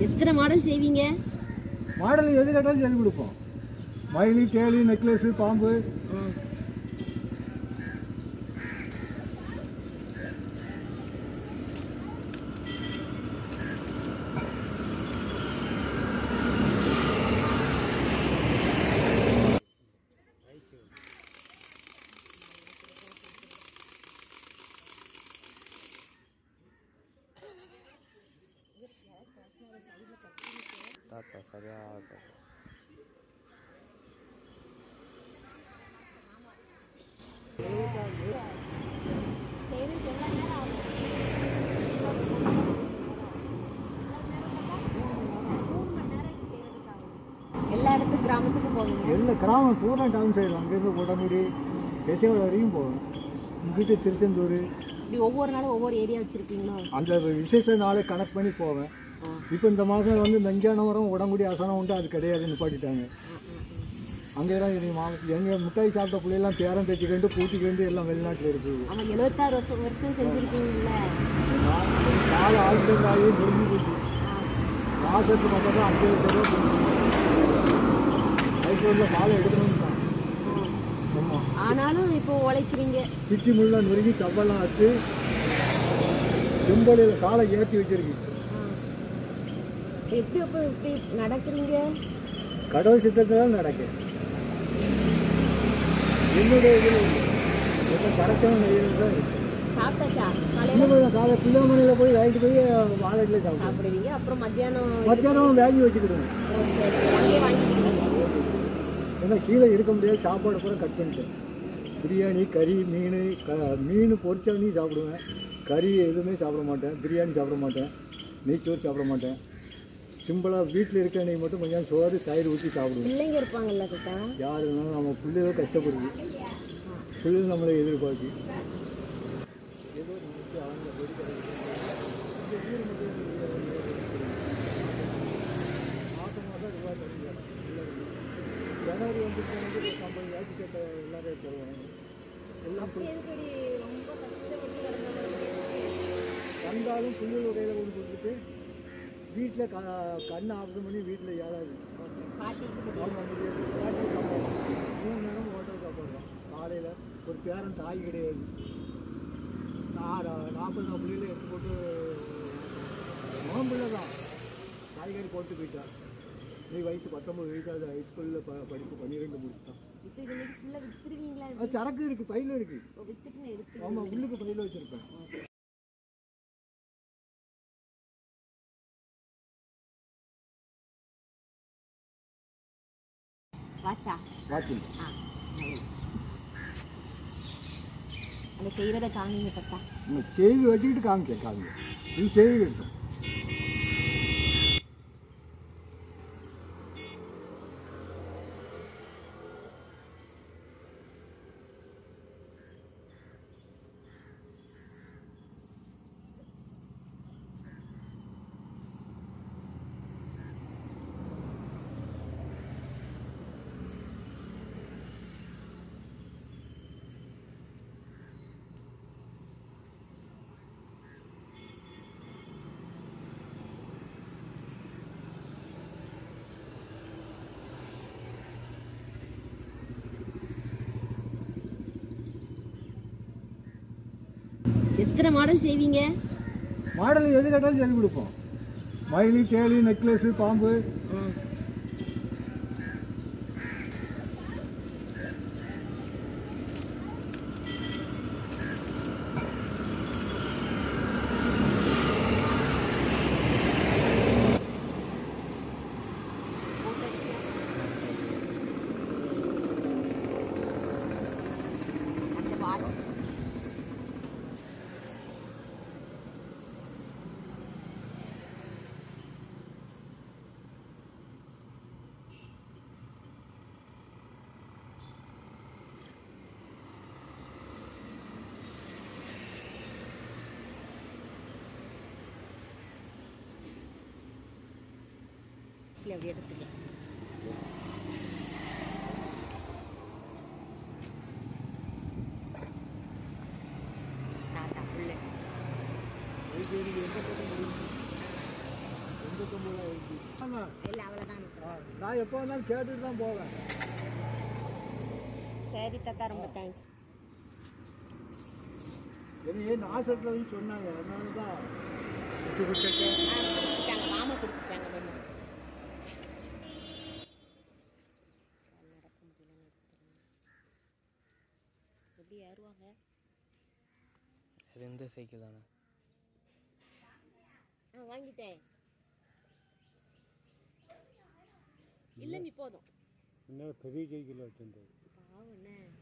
எத்தனை மாடல் செய்வீங்க மாடல் எது கேட்டாலும் செஞ்சு கொடுப்போம் மயிலி தேளி நெக்லஸு பாம்பு தாத்தா சரியா எல்லா இடத்துக்கும் கிராமத்துக்கும் போவீங்க எல்லா கிராமம் பூரா டவுன் சைடு அங்கேருந்து உடம்புடி கெசையோட வரையும் போவேன் இங்கிட்டு திருச்செந்தூர் இப்படி ஒவ்வொரு நாளும் ஒவ்வொரு ஏரியா வச்சிருப்பீங்களோ அந்த விசேஷ நாளை கனெக்ட் பண்ணி போவேன் இப்போ இந்த மாதம் வந்து நஞ்சானவரம் உடம்புடி அசனம் உண்டு அது கிடையாது நிப்பாட்டிட்டாங்க அங்கே தான் இது மாவட்டம் எங்கள் மிட்டாய் சாப்பிட்ட பிள்ளையெல்லாம் பேரம் பேச்சுக்கிண்டு கூட்டிக்கிண்டு எல்லாம் வெளிநாட்டில் இருக்குது அவன் எழுபத்தாறு வருஷம் வருஷம் செஞ்சிருக்கீங்கல்ல நான் கால ஆக்சிடென்ட் ஆகி முடிஞ்சு போச்சு மாதத்துக்கு மட்டும் தான் அஞ்சு லட்சம் ரூபா மைசூரில் காலை எடுக்கணும்னு தான் ஆமாம் ஆனாலும் இப்போ உழைக்கிறீங்க சிட்டி முள்ள நொறுக்கி கவ்வெல்லாம் வச்சு செம்பொழியில் காலை ஏற்றி வச்சிருக்கு எப்படி அப்போ இப்படி நடக்கிறீங்க கடவுள் சித்தத்தில் நடக்கு என்னுடைய இதில் எப்போ கரெக்டான இதில் தான் இருக்கு. சாப்பிட்டாச்சா காலையில இன்னும் கொஞ்சம் காலை பிள்ளைமணியில் போய் வாங்கிட்டு போய் வாழைட்டில் சாப்பிடுவோம் சாப்பிடுவீங்க அப்புறம் மத்தியானம் மத்தியானம் வாங்கி வச்சுக்கிடுவோம் ஓ, சரி, அங்கேயே வாங்கிக்கிறீங்க ஏன்னா கீழே இருக்க முடியாது சாப்பாடு பூரா கட் பண்ணிட்டேன் பிரியாணி கறி மீன் க மீன் பொரிச்சாணி சாப்பிடுவேன் கறி எதுவுமே சாப்பிட மாட்டேன் பிரியாணி சாப்பிட மாட்டேன் நெய்ச்சோறு சாப்பிட மாட்டேன் சிம்பிளாக வீட்டில் இருக்க அன்னைக்கு மட்டும் கொஞ்சம் சோறு தயிர் ஊற்றி சாப்பிடுவேன் பிள்ளைங்க இருப்பாங்கல்ல தாத்தா யார் வேணாலும் நம்ம பிள்ளையோ கஷ்டப்படுது பிள்ளைகள் நம்மளை எதிர்பார்க்கு ஏதோ நினைச்சு அவங்க வெடி கிடைக்குது. இந்த ஊர் மட்டும் மாதம் மாதம் ரூபாய் தருவாங்க ஜனவரி வந்து போனது ஒரு ஐம்பது ரூபாய்க்கு கேட்ட எல்லாரும் தருவாங்க எல்லாம் அப்படி எதுக்கடி ரொம்ப கஷ்டப்பட்டு கிடந்தாங்க வந்தாலும் பிள்ளைகள் கையில் கொண்டு கொடுத்துட்டு வீட்டில் க கண் ஆப்ரேஷன் பண்ணி வீட்டில் ஏழாது பாட்டிக்கு முடியும் ஆமாம் முடியாது பாட்டி சாப்பாடு மூணு நேரம் ஹோட்டல் சாப்பாடு தான் காலையில் ஒரு பேரன் தாய் கிடையாது நான் நாற்பது நாலு பிள்ளைகளை எடுத்து போட்டு மாம்பிள்ளை தான் காய்கறி போட்டு போயிட்டான் நீ வயசு பத்தொம்பது வயசாவது ஹைஸ்கூலில் ப படிப்பு பன்னிரெண்டு முடிச்சுட்டான் இப்போ இது இன்னைக்கு ஃபுல்லாக வித்துருவீங்களா அது சரக்கு இருக்குது பையில் இருக்குது இப்போ வித்துட்டு எடுத்து ஆமாம் உள்ளுக்கு பையில் வச்சுருப்பேன் வாச்சா வாட்சிங் ஆ அந்த செய்கிறத காமிங்க தாத்தா நம்ம செய்தி வச்சுக்கிட்டு காமிக்க காமிக்க இது செய்தி எடுத்தோம் எத்தனை மாடல் செய்வீங்க மாடல் எது கேட்டாலும் செஞ்சு கொடுப்போம் மயிலி தேளி நெக்லஸு பாம்பு அந்த வாட்ச் இல்லை அப்படி எடுத்துக்க தாத்தா உள்ள அதுக்கு எனக்கு எந்த பக்கம் முடியும் எந்த தொண்ணூத்தொம்பது ஆயிடுச்சு ஆமாம் இல்லை அவ்வளோதான் நான் எப்போ வந்தாலும் கேட்டுட்டு தான் போவேன் சரி தாத்தா ரொம்ப தேங்க்ஸ் என்னையே நாசத்தில் வந்து சொன்னாங்க அதனால தான் விட்டு விட்டுட்டேன் கொடுத்துட்டாங்க மாமா கொடுத்துட்டாங்க ரொம்ப நடக்க முடியலன்னு எடுத்துருங்க. எப்படி ஏறுவாங்க இது இந்த சைக்கிள் தானே ஆ வாங்கிட்டேன் இல்லை நீ போதும் இன்னும் பெரிய சைக்கிள் வச்சிருந்தது பாவம் என்ன